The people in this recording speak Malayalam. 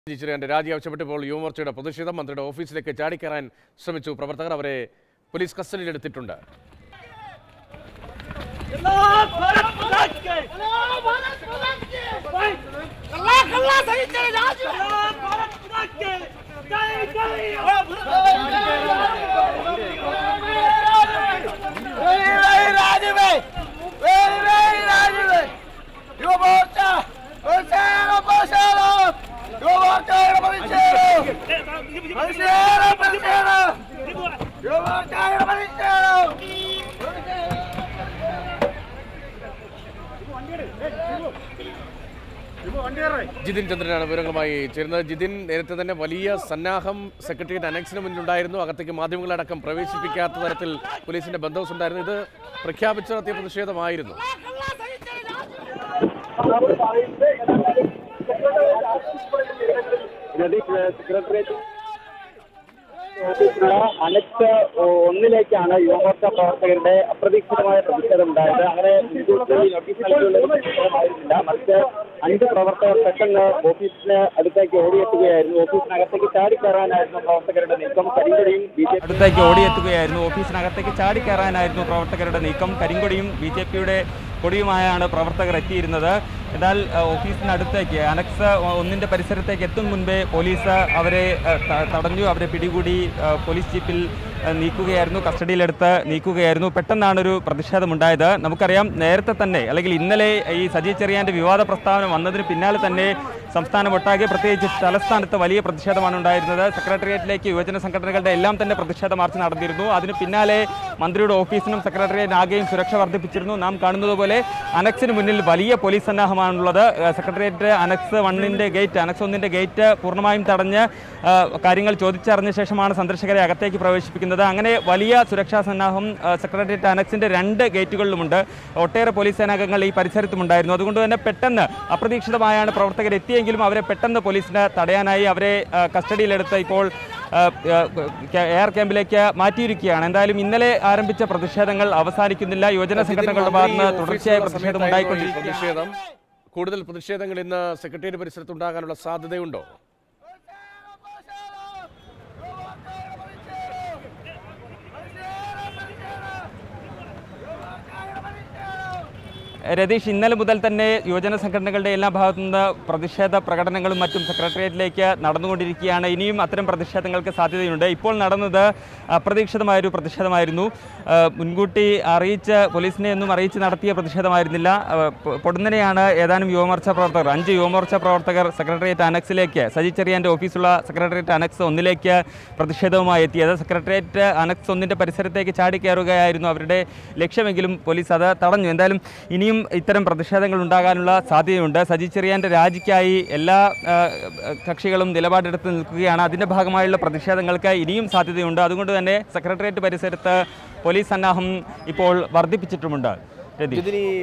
ജിച്ചിരന്റെ രാജി ആവശ്യപ്പെട്ടപ്പോൾ യുവമോർച്ചയുടെ പ്രതിഷേധം മന്ത്രിയുടെ ഓഫീസിലേക്ക് ചാടിക്കയറാൻ ശ്രമിച്ചു പ്രവർത്തകർ അവരെ പോലീസ് കസ്റ്റഡിയിലെടുത്തിട്ടുണ്ട് कल्ला कल्ला सही चले राज ജിതിൻ ചന്ദ്രനാണ് വിവരങ്ങളുമായി ചേരുന്നത് ജിതിൻ നേരത്തെ തന്നെ വലിയ സന്നാഹം സെക്രട്ടേറിയറ്റ് അനക്സിന് മുന്നിലുണ്ടായിരുന്നു അകത്തേക്ക് മാധ്യമങ്ങളടക്കം പ്രവേശിപ്പിക്കാത്ത തരത്തിൽ പോലീസിന്റെ ബന്ധോസ് ഉണ്ടായിരുന്നു ഇത് പ്രഖ്യാപിച്ചു നടത്തിയ പ്രതിഷേധമായിരുന്നു സെക്രട്ടേറിയറ്റ് ഓഫീസിലുള്ള അനക്സ് ഒന്നിലേക്കാണ് യുവമോർച്ച പ്രവർത്തകരുടെ അപ്രതീക്ഷിതമായ പ്രതിഷേധം ഉണ്ടായത് അങ്ങനെ മുൻകൂട്ടി നോട്ടീസ് നൽകിയുള്ള ഒരു പ്രതിഷേധമായിരുന്നില്ല മറിച്ച് അഞ്ച് പ്രവർത്തകർ പെട്ടെന്ന് ഓഫീസിന് അടുത്തേക്ക് ഓടിയെത്തുകയായിരുന്നു ഓഫീസിനകത്തേക്ക് ചാടിക്കയറാനായിരുന്നു പ്രവർത്തകരുടെ നീക്കം കരിങ്കൊടിയും ബി ജെ അടുത്തേക്ക് ഓടിയെത്തുകയായിരുന്നു ഓഫീസിനകത്തേക്ക് ചാടിക്കയറാനായിരുന്നു പ്രവർത്തകരുടെ നീക്കം കരിങ്കൊടിയും ബി ജെ പിയുടെ കൊടിയുമായാണ് പ്രവർത്തകർ എത്തിയിരുന്നത് എന്നാൽ അഹ്, ഓഫീസിനടുത്തേക്ക് അനക്സ് ഒന്നിന്റെ പരിസരത്തേക്ക് എത്തും മുൻപേ പോലീസ് അവരെ അഹ്, ത- തടഞ്ഞു അവരെ പിടികൂടി അഹ്, പോലീസ് ജീപ്പിൽ അഹ്, നീക്കുകയായിരുന്നു കസ്റ്റഡിയിലെടുത്ത് നീക്കുകയായിരുന്നു പെട്ടെന്നാണ് ഒരു പ്രതിഷേധമുണ്ടായത് നമുക്കറിയാം നേരത്തെ തന്നെ അല്ലെങ്കിൽ ഇന്നലെ ഈ സജി ചെറിയാന്റെ വിവാദ പ്രസ്താവന വന്നതിന് പിന്നാലെ തന്നെ സംസ്ഥാനമൊട്ടാകെ പ്രത്യേകിച്ച് തലസ്ഥാനത്ത് വലിയ പ്രതിഷേധമാണ് ഉണ്ടായിരുന്നത് സെക്രട്ടേറിയറ്റിലേക്ക് യുവജന സംഘടനകളുടെ എല്ലാം തന്നെ പ്രതിഷേധ മാർച്ച് നടന്നിരുന്നു അതിന് പിന്നാലെ മന്ത്രിയുടെ ഓഫീസിനും സെക്രട്ടേറിയറ്റ് ആകെയും സുരക്ഷ വർദ്ധിപ്പിച്ചിരുന്നു നാം കാണുന്നത് പോലെ അനക്സിന് മുന്നിൽ വലിയ പോലീസ് സന്നാഹമാണുള്ളത് ഏഹ് സെക്രട്ടേറിയറ്റ് അനക്സ് വണ്ണിന്റെ ഗേറ്റ് അനക്സ് ഒന്നിന്റെ ഗേറ്റ് പൂർണ്ണമായും തടഞ്ഞ് ഏഹ് കാര്യങ്ങൾ ചോദിച്ചറിഞ്ഞ ശേഷമാണ് സന്ദർശകരെ അകത്തേക്ക് പ്രവേശിപ്പിക്കുന്നത് അങ്ങനെ വലിയ സുരക്ഷാ സന്നാഹം ഏഹ് സെക്രട്ടേറിയറ്റ് അനക്സിന്റെ രണ്ട് ഗേറ്റുകളിലുമുണ്ട് ഒട്ടേറെ പോലീസ് സേനാംഗങ്ങൾ ഈ പരിസരത്തുമുണ്ടായിരുന്നു അതുകൊണ്ട് തന്നെ പെട്ടെന്ന് അപ്രതീക്ഷിതമായാണ് പ്രവർത്തകർ എത്തിയെങ്കിലും അവരെ പെട്ടെന്ന് പോലീസിന് തടയാനായി അവരെ ഏഹ് കസ്റ്റഡിയിലെടുത്ത് ഇപ്പോൾ ഏഹ്, ഏഹ്, എയർ ക്യാമ്പിലേക്ക് മാറ്റിയിരിക്കുകയാണ് എന്തായാലും ഇന്നലെ ആരംഭിച്ച പ്രതിഷേധങ്ങൾ അവസാനിക്കുന്നില്ല യുവജന സംഘടനകളുടെ ഭാഗത്ത് നിന്ന് തുടർച്ചയായ പ്രതിഷേധം ഉണ്ടായിക്കൊണ്ടിരിക്കുകയാണ് പ്രതിഷേധം കൂടുതൽ പ്രതിഷേധങ്ങൾ ഇന്ന് സെക്രട്ടേറിയറ്റ് പരിസരത്ത് ഉണ്ടാകാനുള്ള സാധ്യതയുണ്ടോ രതീഷ് ഇന്നലെ മുതൽ തന്നെ യുവജന സംഘടനകളുടെ എല്ലാ ഭാഗത്തു നിന്ന് പ്രതിഷേധ പ്രകടനങ്ങളും മറ്റും സെക്രട്ടേറിയറ്റിലേക്ക് നടന്നുകൊണ്ടിരിക്കുകയാണ് ഇനിയും അത്തരം പ്രതിഷേധങ്ങൾക്ക് സാധ്യതയുണ്ട് ഇപ്പോൾ നടന്നത് അപ്രതീക്ഷിതമായൊരു പ്രതിഷേധമായിരുന്നു ആ, മുൻകൂട്ടി അറിയിച്ച് പോലീസിനെ ഒന്നും അറിയിച്ച് നടത്തിയ പ്രതിഷേധമായിരുന്നില്ല ആ, പൊ- പൊടുന്നനെയാണ് ഏതാനും യുവമോർച്ച പ്രവർത്തകർ അഞ്ച് യുവമോർച്ച പ്രവർത്തകർ സെക്രട്ടേറിയറ്റ് അനക്സിലേക്ക് സജി ചെറിയാൻ്റെ ഓഫീസുള്ള സെക്രട്ടേറിയറ്റ് അനക്സ് ഒന്നിലേക്ക് പ്രതിഷേധവുമായി എത്തിയത് സെക്രട്ടേറിയറ്റ് അനക്സ് ഒന്നിൻ്റെ പരിസരത്തേക്ക് ചാടിക്കയറുകയായിരുന്നു അവരുടെ ലക്ഷ്യമെങ്കിലും പോലീസ് അത് തടഞ്ഞു എന്തായാലും ഇനിയും ഇത്തരം പ്രതിഷേധങ്ങൾ ഉണ്ടാകാനുള്ള സാധ്യതയുണ്ട് സജി ചെറിയാൻ്റെ രാജിക്കായി എല്ലാ ആ, കക്ഷികളും നിലപാടെടുത്ത് നിൽക്കുകയാണ് അതിൻ്റെ ഭാഗമായുള്ള പ്രതിഷേധങ്ങൾക്ക് ഇനിയും സാധ്യതയുണ്ട് അതുകൊണ്ട് തന്നെ സെക്രട്ടേറിയറ്റ് പരിസരത്ത് പോലീസ് സന്നാഹം ഇപ്പോൾ വർദ്ധിപ്പിച്ചിട്ടുമുണ്ട് രതീഷ് ഇതിന്